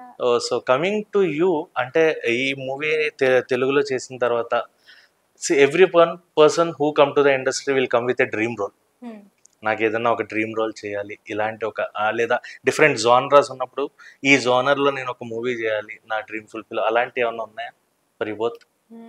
So coming to you అంటే ఈ movie తెలుగులో చేసిన తర్వాత every one person who come to the industry will come with a dream role నాకు ఏదైనా ఒక డ్రీమ్ రోల్ చేయాలి ఇలాంటి ఒక ఆ, లేదా డిఫరెంట్ జానరాస్ ఉన్నప్పుడు ఈ జానర్లో నేను ఒక మూవీ చేయాలి నా డ్రీమ్ ఫుల్ఫిల్ అలాంటివి ఏమైనా ఉన్నాయా ఫర్ బోత్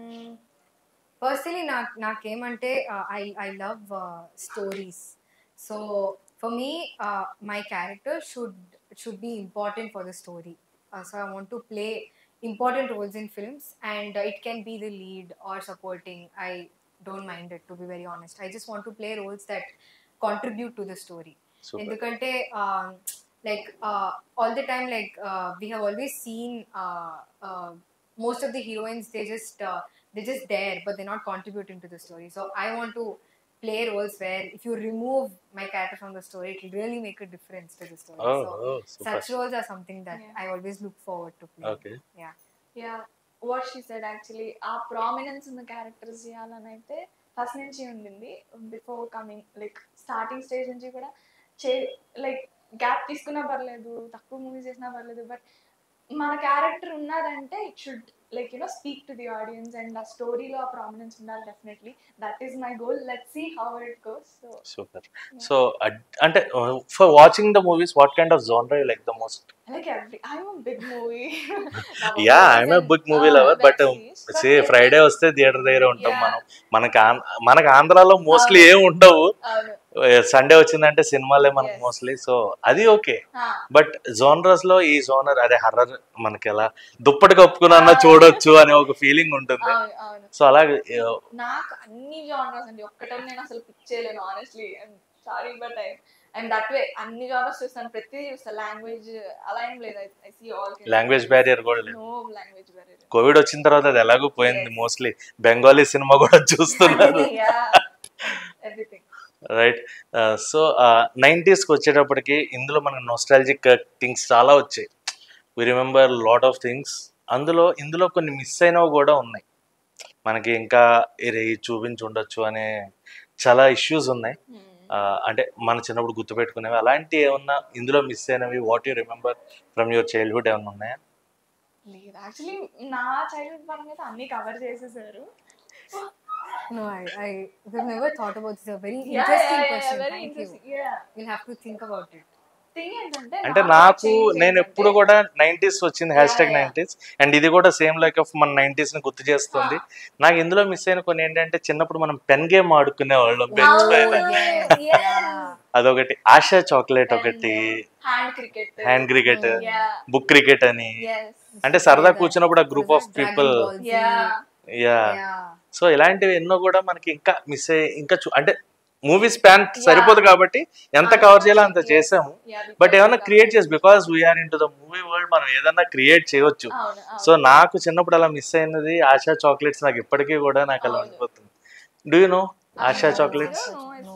పర్సనలీ నాకు నాకేమంటే I I love stories so for me my character should should be important for the story so I want to play important roles in films and it can be the lead or supporting I don't mind it to be very honest I just want to play roles that contribute to the story super ఎందుకంటే like all the time like we have always seen most of the heroines they just they just there but they not contributing to the story so I want to play roles where if you remove my character from the story it really make a difference to the story oh so super such roles are something that Yeah. I always look forward to play. Okay Yeah. Yeah what she said actually ఆ prominence ఉన్న క్యారెక్టర్స్ చేయాలని అయితే first నుంచి ఉండింది before coming like starting stage నుంచి కూడా చే లైక్ గ్యాప్ తీసుకున్నా పర్లేదు తక్కువ మూవీస్ చేసినా పర్లేదు బట్ మన క్యారెక్టర్ ఉన్నదంటే it should like you know speak to the audience and ఆ స్టోరీలో ఆ ప్రామినెన్స్ ఉండాలి definitely that is my goal let see how it goes so super so అంటే for watching the movies what kind of genre you like the most like every I'm a big movie yeah I'm a big movie lover but say Friday వస్తే theatre దగ్గర ఉంటాం Yeah. మనం మనకి ఆం- మనకి ఆంధ్రాలో mostly ఏం ఉండవు అవును సండే వచ్చిందంటే సినిమాలే మనకి Yes. మోస్ట్లీ సో అది ఓకే Ah. బట్ జోనర్స్ లో ఈ జోనర్ అదే హర్రర్ మనకి ఎలా దుప్పటి కప్పుకున్నా చూడొచ్చు అనే ఒక ఫీలింగ్ ఉంటుంది అవును అవును సో అలాగే ఆ, నాకు అన్ని జానర్స్ అండి ఒక్కటని నేను అసలు పిక్ చేయలేను honestly sorry but I and that way అన్ని జానర్స్ చూస్తాను ప్రతి చూస్తాను లాంగ్వేజ్ అలా ఏం లేదు I see all language barrier కూడా లేదు నో లాంగ్వేజ్ బ్యారియర్ కోవిడ్ వచ్చిన తర్వాత అది ఎలాగో పోయింది Yes. మోస్ట్లీ బెంగాలీ సినిమా కూడా చూస్తున్నారు ఎవ్రీథింగ్ రైట్ సో నైంటీస్కి వచ్చేటప్పటికి ఇందులో మనకి నోస్టాలజిక్ థింగ్స్ చాలా వచ్చాయి we remember lot of things అందులో ఇందులో కొన్ని మిస్ అయినవి కూడా ఉన్నాయి మనకి ఇంకా ఇది చూపించి ఉండొచ్చు అనే చాలా ఇష్యూస్ ఉన్నాయి ఆ, అంటే మన చిన్నప్పుడు గుర్తుపెట్టుకునేవి అలాంటి ఏమన్నా ఇందులో మిస్ అయినవి what you remember from your childhood ఏమన్నా ఉన్నాయా లేదు యాక్చువల్లీ నా చైల్డ్హుడ్ పరంగా అయితే అన్ని కవర్ చేసేసారు No, I, I have never thought about this. A very Yeah, interesting yeah, yeah, question. very Thank interesting. you. Yeah. We'll have to think about it. Thing ఏంటంటే అంటే నాకు నాకు change నేను ఏంటంటే- ఎప్పుడు కూడా నైంటీస్ వచ్చింది hashtag Yeah, yeah. Nineties and ఇది కూడా సేమ్ లైక్ ఆఫ్ మన నైంటీస్ ని గుర్తు చేస్తుంది నాకు ఇందులో మిస్ అయిన కొన్ని ఏంటంటే చిన్నప్పుడు మనం పెన్ గేమ్ ఆడుకునే వాళ్ళం బెంచ్ Oh, పైన yes, yes. అదొకటి ఆశా చాక్లెట్ ఒకటి hand cricket hand cricket yeah book cricket అని ఎస్ అంటే సరదా That- కూర్చున్నప్పుడు ఆ గ్రూప్ was ఆఫ్ that Dragon people Ball Z? Yeah yeah Yeah. So ఇలాంటివి ఎన్నో కూడా మనకి ఇంకా మిస్ అయ్యి ఇంకా చూ- అంటే మూవీ స్పాన్ సరిపోదు కాబట్టి ఎంత కవర్ చేయాలో అంత చేసాము బట్ ఏమైనా క్రియేట్ చేసి because we're in to the movie world మనం ఏదన్నా క్రియేట్ చేయొచ్చు అవును సో నాకు చిన్నప్పుడు అలా మిస్ అయినది ఆశా చాక్లెట్స్ నాకు ఇప్పటికీ కూడా నాకు అలా అవును. ఉండిపోతుంది do you know Asha chocolates No.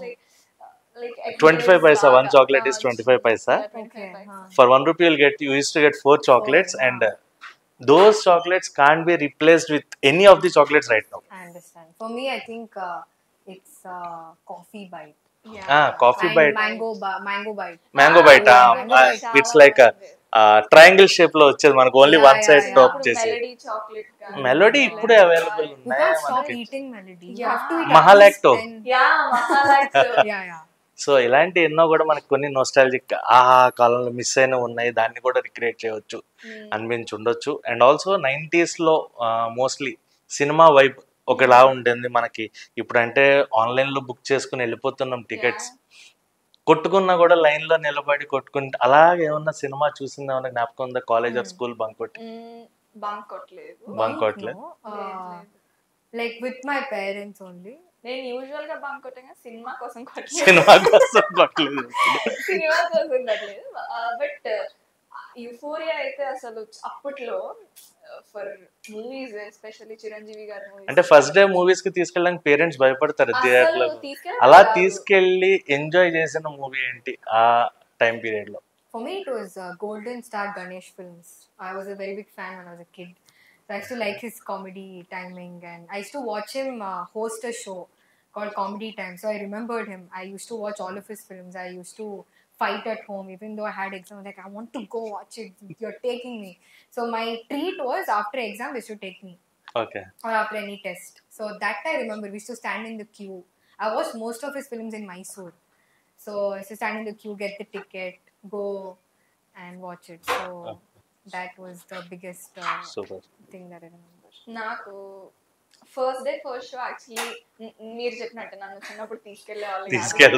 Twenty five paisa one chocolate is twenty five paisa Okay. huh. For one rupee will get you used to get four chocolates yeah. And those chocolates can be replaced with any of the chocolates right now I understand. For me, I think uh, it's uh, coffee bite. Ah, coffee Man- bite. Mango, ba- mango bite. Mango bite yeah, mango bite. It's like triangle shape లో వచ్చేది మనకు only Yeah, one yeah, side yeah. Top చేసి melody chocolate melody ఇప్పుడే available You ఉన్నాయా can't stop మనకి eating melody. You Yeah. have to eat Mahalacto. at least 10 yeah మసాలా Yeah, yeah. So ఇలాంటి ఎన్నో కూడా మనకి కొన్ని నోస్టాలజిక్ ఆ కాలంలో మిస్ అయిన ఉన్నాయి దాన్ని కూడా రిక్రియేట్ చేయవచ్చు అనిపించి ఉండొచ్చు అండ్ ఆల్సో నైంటీస్ లో మోస్ట్లీ సినిమా వైబ్ ఒకలా ఉంటుంది మనకి ఇప్పుడంటే ఆన్లైన్ లో బుక్ చేసుకుని వెళ్ళిపోతున్నాం టికెట్స్ కొట్టుకున్నా కూడా లైన్ లో నిలబడి కొట్టుకుంటే అలాగే ఏమన్నా సినిమా చూసింది ఏమన్నా జ్ఞాపకం ఉందా కాలేజ్ ఆర్ స్కూల్ బంక్ కొట్టి బంక్ కొట్టలేదు బంక్ కొట్టలే No, లేదు, uh, లేదు. like with my parents only. నేను యూజువల్ గా బంక్ కొట్టగా సినిమా కోసం కొట్టలేదు సినిమా కోసం కొట్టలేదు సినిమా కోసం కొట్టలేదు బట్ యూఫోరియా అయితే అసలు అప్పట్లో ఫర్ మూవీస్ ఎస్పెషల్లీ చిరంజీవి గారి మూవీస్ అంటే ఫస్ట్ డే మూవీస్ కి తీసుకెళ్ళడానికి పేరెంట్స్ భయపడతారు థియేటర్ లో అలా తీసుకెళ్ళి ఎంజాయ్ చేసిన మూవీ ఏంటి ఆ టైం పీరియడ్ లో For me, it was uh, Golden Star Ganesh films. I was a very big fan when I was a kid. So I used to like his comedy timing, and I used to watch him uh, host a show called Comedy Time. So I remembered him. I used to watch all of his films. I used to fight at home, even though I had exam. Like I want to go watch it. You're taking me. So my treat was after exam they should take me okay or after any test. So that I remember we used to stand in the queue. I watched most of his films in Mysore. So I used to stand in the queue, get the ticket, go and watch it. So that was the biggest uh, super thing that I remember. నాకు first day first show actually మీరు చెప్పినట్టు నన్ను చిన్నప్పుడు తీసుకెళ్లే వాళ్ళు తీసుకెళ్ళు.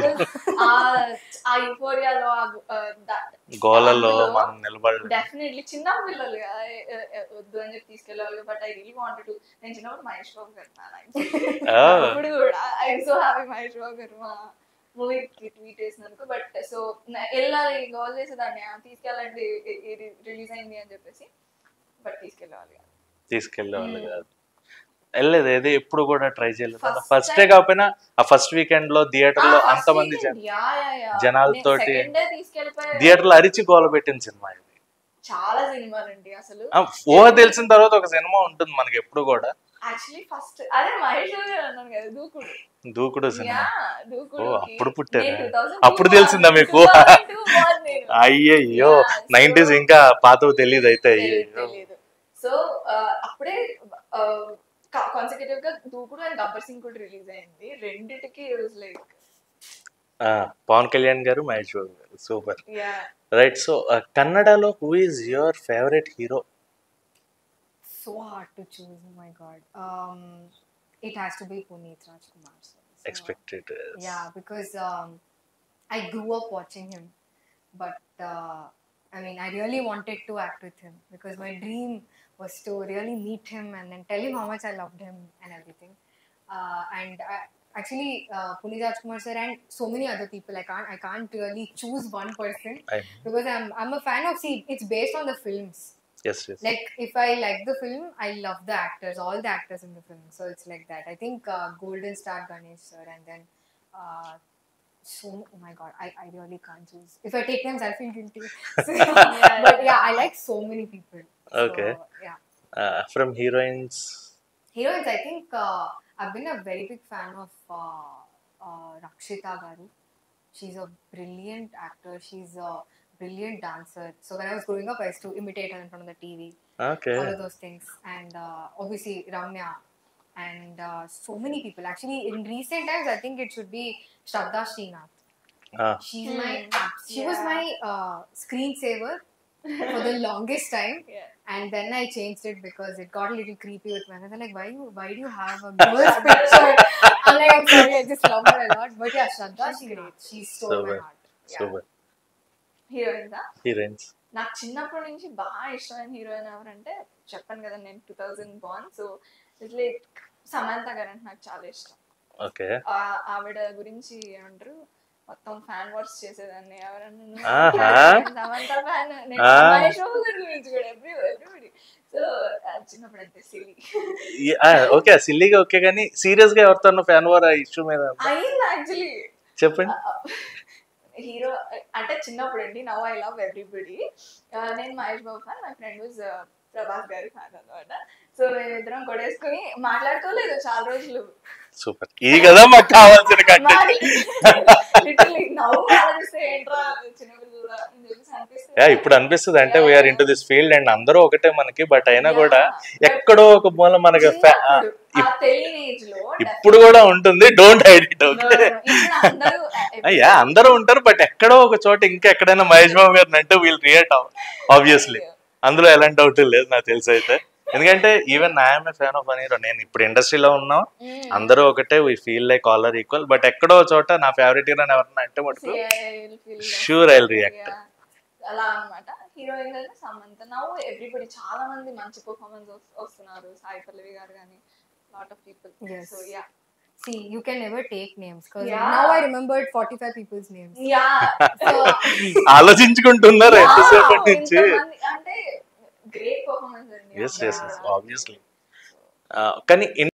ఆ యుఫోరియాలో గోలలో మనం నిలబడలేదు డెఫినెట్లీ చిన్న పిల్లలు కదా, ఏ- ఏ- ఏ- వద్దు అని చెప్పి తీసుకెళ్ళేవాళ్ళు but I really wanted to నేను చిన్నప్పుడు మహేష్ బాబు గారు fan. Oh. ఇప్పుడు కూడా I so happy Mahesh Babu garu మా మూవీ ట్వీట్ చేసినందుకు బట్ సో వెళ్ళాలి గోల్ చేసేదాన్ని "ఆ, తీసుకెళ్ళండి రిలీజ్ అయింది అని చెప్పేసి బట్ తీసుకెళ్ళేవాళ్ళు కాదు. తీసుకెళ్ళేవాళ్ళు Hmm. కాదు వెళ్ళలేదు ఏది ఎప్పుడు కూడా ట్రై చేయలేదు First ఫస్ట్ డే time- కాకపోయినా ఆ ఫస్ట్ వీకెండ్ లో థియేటర్ లో ఆ, అంతమంది first weekend, yeah, yeah, yeah. జనాలతోటి- నేను second day తీసుకెళ్ళిపోయా. థియేటర్ లో అరిచి గోల పెట్టిన సినిమా ఇది చాలా సినిమాలండి అసలు ఆ, ఊహ తెలిసిన తర్వాత ఒక సినిమా ఉంటుంది మనకి ఎప్పుడు కూడా యాక్చువల్లీ ఫస్ట్ అదే మహేష్ బాబు గారు అన్నాను కదా దూకుడు దూకుడు సినిమా Yeah, దూకుడు ఓ, అప్పుడు పుట్టారా? నేను 2002 అప్పుడు తెలిసిందా మీకు? 2002 born నేను. అయ్యయ్యో Yeah, so- నైన్టీస్ ఇంకా పాతవి తెలియదు అయితే తెలీదు, అయ్యయ్యో తెలీదు. సో అప్పుడే కాన్సిక్యూటివ్ గా దూకుడు అండ్ గబ్బర్ సింగ్ కూడా రిలీజ్ అయింది రెండిటికి లైక్ ఆ, పవన్ కళ్యాణ్ గారు మహేష్ బాబు గారు సూపర్ యా రైట్ సో కన్నడలో who is your favourite hero So hard to choose. Oh my god. Um, it has to be Puneet Rajkumar. sir. So, expected Yeah, because um, I grew up watching him, but uh, I mean, I really wanted to act with him because my dream was to really meet him and then tell him how much I loved him and everything. Uh, and I, actually, uh, Puneet Rajkumar sir and so many other people, I can't, I can't really choose one person because I'm, I'm a fan of. See, it's based on the films. Yes yes Like if I like the film, I love the actors, all the actors in the film. So it's like that. I think uh, Golden Star Ganesh sir, and then uh, so oh my god, I, I really can't choose. If I take names, I feel guilty. So, but yeah, I like so many people. So, Okay. Yeah. From heroines Heroines, I think uh, I've been a very big fan of uh, uh, Rakshita Garu. She's a brilliant actor. She's a brilliant dancer. So when I was growing up, I used to imitate her in front of the TV. Okay all of those things and uh, obviously ramya and uh, so many people actually in recent times i think it should be shraddha srinath she's my Hmm, she was yeah. my uh, screensaver for the longest time Yeah. and then i changed it because it got a little creepy with me and they're like why you why do you have a girl's picture i'm like i'm sorry i just love her a lot but yeah shraddha She's srinath she stole So my good. heart yeah. Super heroines heroines నాకు చిన్నప్పటి నుంచి బాగా ఇష్టమైన heroine ఎవరంటే చెప్పాను కదా నేను two thousand బాన్ so ఇట్లా సమంత గారు అంటే నాకు చాలా ఇష్టం ఓకే ఆ- ఆవిడ గురించి ఏమంటారు మొత్తం ఫ్యాన్ వార్స్ చేసేదాన్ని ఎవరన్నా ఆహా. సమంత ఫ్యాన్ ఆ. మహేష్ బాబు గారి గురించి కూడా ఎవ్రీ ఎవ్రీబడి సో చిన్నప్పుడు అంతే సిలి ఓకే సిల్లీగా ఓకే కానీ సీరియస్ గా ఎవరితో ఫ్యాన్ వార్ ఇష్యూ మీద అయింది యాక్చువల్లీ చెప్పండి హీరో అంటే చిన్నప్పుడు అండి నవ్ ఐ లవ్ ఎవ్రీబడి నేను Mahesh Babu fan my friend was Prabhas గారి ఫ్యాన్ అనమాట సో మేమిద్దరం కొడేసుకుని మాట్లాడుకోలేదు చాలా రోజులు సూపర్ ఇది కదా మాకు కావాల్సిన కంటెంట్ లిటరలీ నవ్వు ఆలోచిస్తే ఏంట్రా చిన్నపిల్లలు అని చెప్పేసి అనిపిస్తుంది యా ఇప్పుడు అనిపిస్తుంది అంటే we are into this field and అందరూ ఒకటే మనకి బట్ అయినా Yeah. కూడా But ఎక్కడో ఒక మూల మనకి fa- ఆ, చిన్నప్పుడు, ఆ తెలియని ఏజ్ లో ఇప్పుడు కూడా ఉంటుంది don't hide it No, okay no, ఇప్పుడు అందరూ అయ్యా అందరూ ఉంటారు బట్ ఎక్కడో ఒక చోట ఇంకా ఎక్కడైనా మహేష్ బాబు గారిని అంటే వీల్ రియేట్ ఆబ్వియస్లీ అందులో ఎలాంటి డౌట్ లేదు నాకు తెలిసి అయితే ఎందుకంటే even I'm a fan of any hero నేను ఇప్పుడు ఇండస్ట్రీలో ఉన్నాం Mm. అందరూ ఒకటే we feel like all are equal but ఎక్కడో చోట నా ఫేవరెట్ హీరో ఎవరన్నా అంటే మటుకు See, I'll feel that. Sure I react Yeah. అలా అన్నమాట హీరోయిన్ అయితే సమంత నవ్వు ఎవ్రీబడి చాలా మంది మంచి పర్ఫార్మెన్స్ వస్తున్నారు సాయి పల్లవి గారు కానీ lot of people Yes. So yeah see you can never take names because Yeah. now i remembered 45 people's names యా సో ఆలోచించుకుంటున్నారు ఎంతసేపటి నుంచి అంటే గ్రేట్ పర్ఫార్మెన్స్ అండి ఎస్ ఎస్ అందరూ కూడా. ఆబ్వియస్లీ కానీ